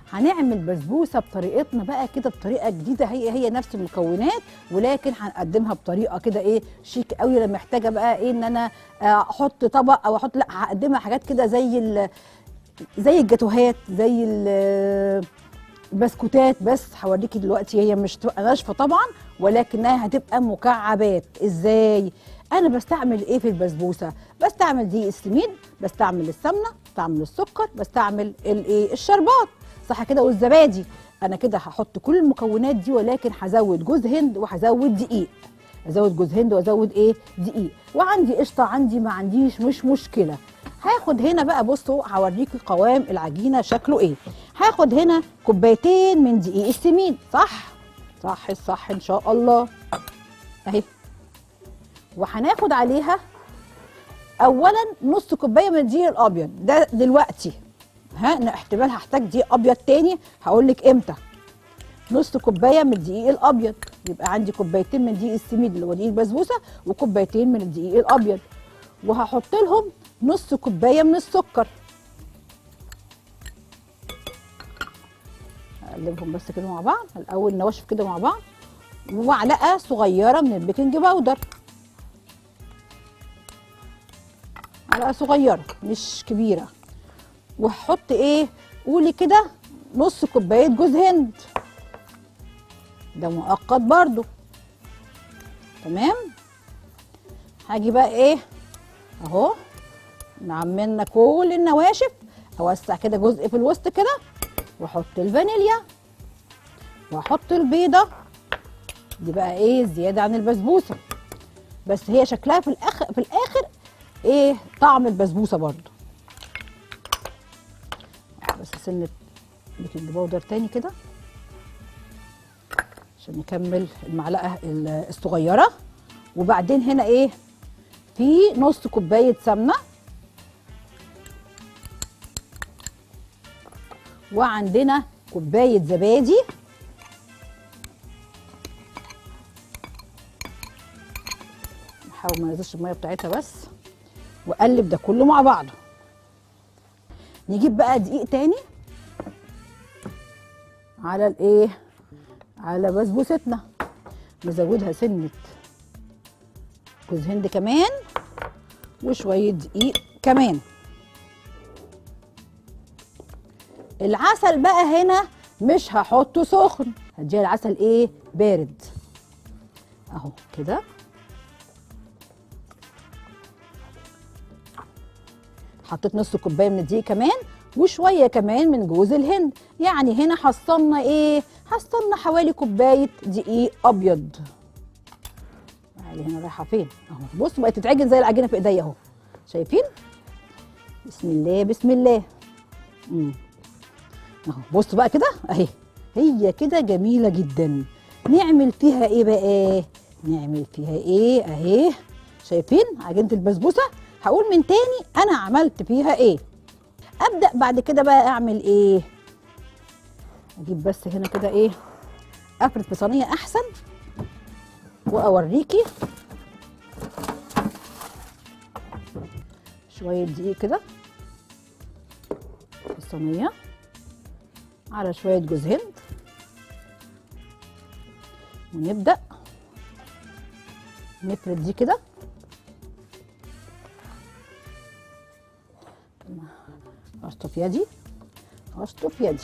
هنعمل بسبوسه بطريقتنا بقى كده بطريقه جديده هي هي نفس المكونات ولكن هنقدمها بطريقه كده ايه شيك قوي لما محتاجه بقى ايه ان انا آه، احط طبق او احط لا هقدمها حاجات كده زي ال- زي الجاتوهات زي ال- البسكوتات بس هوريكي دلوقتي هي مش تبقى ناشفه طبعا ولكنها هتبقى مكعبات ازاي انا بستعمل ايه في البسبوسه بستعمل دقيق السمين بستعمل السمنه بستعمل السكر بستعمل الايه الشربات صح كده والزبادي انا كده هحط كل المكونات دي ولكن هزود جوز هند وهزود دقيق ازود جوز هند وازود ايه دقيق وعندي قشطه عندي ما عنديش مش مشكله هاخد هنا بقى بصوا هوريكي قوام العجينه شكله ايه هاخد هنا كوبايتين من دقيق السمين صح صح الصح ان شاء الله اهي وهناخد عليها اولا نص كوبايه من الدقيق الابيض ده دلوقتي ها أنا احتمال هحتاج دقيق ابيض تاني هقول لك امتى نص كوبايه من الدقيق الابيض يبقى عندي كوبايتين من دقيق السميد اللي هو دقيق البسبوسه وكوبايتين من الدقيق الابيض وهحط لهم نص كوبايه من السكر اقلبهم بس كده مع بعض الاول نواشف كده مع بعض ومعلقه صغيره من البيكنج باودر معلقه صغيره مش كبيره وهحط ايه قولي كده نص كوبايه جوز هند ده مؤقت برضو تمام هاجي بقى ايه اهو نعملنا كل النواشف اوسع كده جزء في الوسط كده واحط الفانيليا واحط البيضه دي بقى ايه زياده عن البسبوسه بس هي شكلها في الاخر في الاخر ايه طعم البسبوسه برضو بس سنه بيكنج باودر تاني كده عشان نكمل المعلقه ال- الصغيره وبعدين هنا ايه في نص كوبايه سمنه وعندنا كوبايه زبادي نحاول ما ننزلش الميه بتاعتها بس واقلب ده كله مع بعضه نجيب بقى دقيق تاني على الايه على بسبوستنا نزودها سنه جوز هند كمان وشويه دقيق كمان العسل بقى هنا مش هحطه سخن هديها العسل ايه بارد اهو كده حطيت نص كوبايه من الدقيق كمان وشويه كمان من جوز الهند يعني هنا حصلنا ايه حصلنا حوالي كوبايه دقيق ابيض تعالي هنا رايحه فين اهو بص بقت تتعجن زي العجينه في ايديا اهو شايفين بسم الله بسم الله امم اهو بصوا بقى كده اهي هي كده جميله جدا نعمل فيها ايه بقى نعمل فيها ايه اهي شايفين عجينه البسبوسه هقول من تاني انا عملت فيها ايه ابدا بعد كده بقى اعمل ايه اجيب بس هنا كده ايه افرد في صينيه احسن واوريكي شويه دقيق كده في الصينيه على شويه جوز هند ونبدا نفرد دي كده اشطف يدي اشطف يدي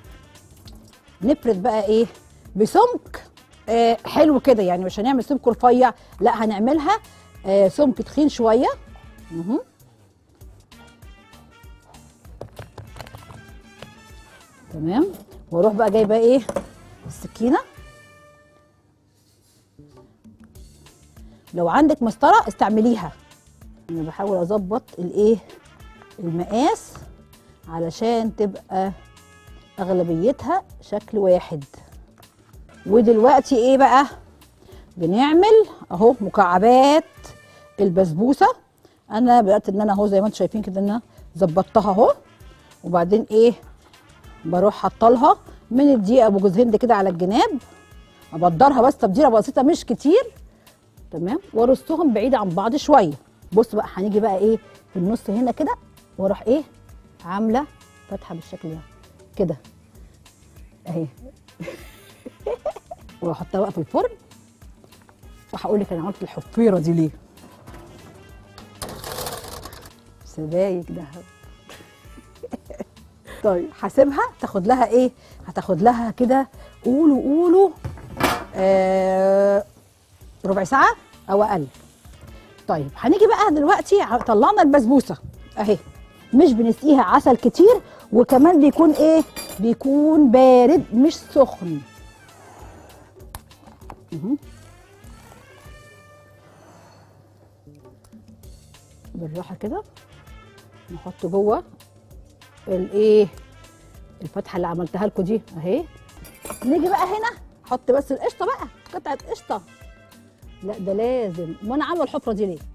نفرد بقى ايه بسمك آه حلو كده يعني مش هنعمل سمك رفيع لا هنعملها آه سمك تخين شويه مهم. تمام واروح بقى جايبه ايه السكينه لو عندك مسطره استعمليها انا بحاول اظبط الايه المقاس علشان تبقى اغلبيتها شكل واحد ودلوقتي ايه بقى بنعمل اهو مكعبات البسبوسه انا بدات ان انا اهو زي ما انتم شايفين كده ان انا ظبطتها اهو وبعدين ايه بروح حاطه لها من الدقيق ابو جوز هند كده على الجناب ابدرها بس تبديره بسيطه مش كتير تمام وارصهم بعيد عن بعض شويه بص بقى هنيجي بقى ايه في النص هنا كده واروح ايه عامله فتحه بالشكل ده كده اهي واحطها بقى في الفرن وهقول لك انا عملت الحفيره دي ليه سبايك دهب طيب هسيبها تاخد لها ايه هتاخد لها كده قولوا قولوا آه ربع ساعه او اقل طيب هنيجي بقى دلوقتي ع- طلعنا البسبوسه اهي مش بنسقيها عسل كتير وكمان بيكون ايه بيكون بارد مش سخن مهم. بالراحه كده نحط جوه الايه الفتحه اللي عملتها لكم دي اهي نيجي بقى هنا حط بس القشطه بقى قطعه قشطه لا ده لازم وانا عامله الحفره دي ليه